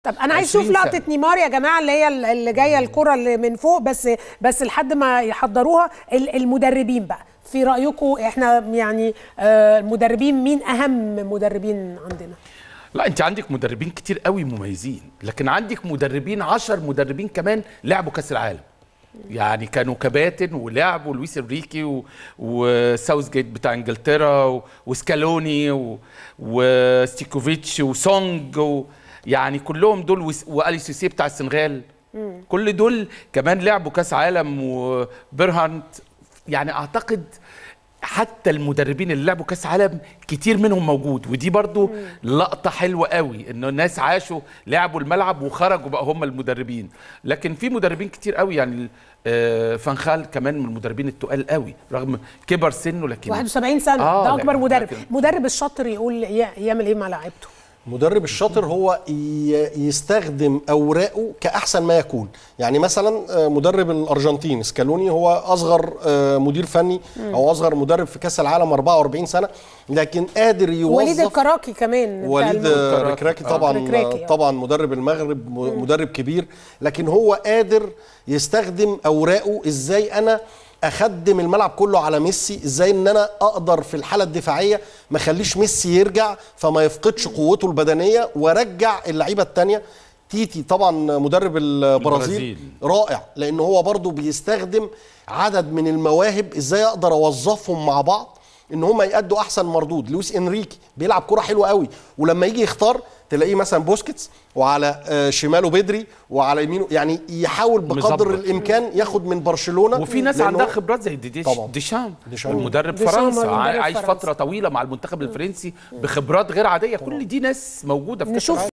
طب انا عايز اشوف 20 لقطه سنة. نيمار يا جماعه اللي هي اللي جايه الكره اللي من فوق بس بس لحد ما يحضروها ال- المدربين بقى في رايكم احنا يعني آه، المدربين مين اهم مدربين عندنا لا انت عندك مدربين كتير قوي مميزين لكن عندك مدربين عشر مدربين كمان لعبوا كاس العالم يعني كانوا كباتن ولعبوا لويس انريكي و... وساوث جيت بتاع انجلترا و... وسكالوني و... وستيكوفيتش وسونج و... يعني كلهم دول وس... والي سيسي بتاع السنغال كل دول كمان لعبوا كاس عالم وبرهانت يعني اعتقد حتى المدربين اللي لعبوا كاس عالم كتير منهم موجود ودي برضو لقطه حلوه قوي انه الناس عاشوا لعبوا الملعب وخرجوا بقى هم المدربين لكن في مدربين كتير قوي يعني آه، فانخال كمان من المدربين التقال قوي رغم كبر سنه لكن 71 سنه آه، ده اكبر لكن- مدرب لكن- مدرب الشاطر يقول ي- يعمل ايه مع لعيبته المدرب الشاطر هو ي- يستخدم اوراقه كاحسن ما يكون يعني مثلا آه، مدرب الارجنتين سكالوني هو اصغر آه، مدير فني او اصغر مدرب في كاس العالم 44 سنه لكن قادر يوظف وليد الكراكي كمان بتاع وليد الم- الم- ركراكي آه. طبعا ركراكي، آه. طبعا مدرب المغرب م- مدرب كبير لكن هو قادر يستخدم اوراقه ازاي انا اخدم الملعب كله على ميسي ازاي ان انا اقدر في الحاله الدفاعيه ما اخليش ميسي يرجع فما يفقدش قوته البدنيه وارجع اللعيبه الثانيه تيتي طبعا مدرب البرازيل البرازيل. رائع لان هو برضو بيستخدم عدد من المواهب ازاي اقدر اوظفهم مع بعض ان هم يأدوا احسن مردود لويس انريكي بيلعب كرة حلوه قوي ولما يجي يختار تلاقيه مثلا بوسكيتس وعلى آه، شماله بدري وعلى يمينه يعني يحاول بقدر مظبط. الامكان ياخد من برشلونه وفي ناس لأن عندها هو- خبرات زي ديديش طبعاً. ديشام ديشام. المدرب ديشام فرنسا مدرب عايش فرنسا. فتره طويله مع المنتخب الفرنسي بخبرات غير عاديه كل دي ناس موجوده في كأس نشوف العالم.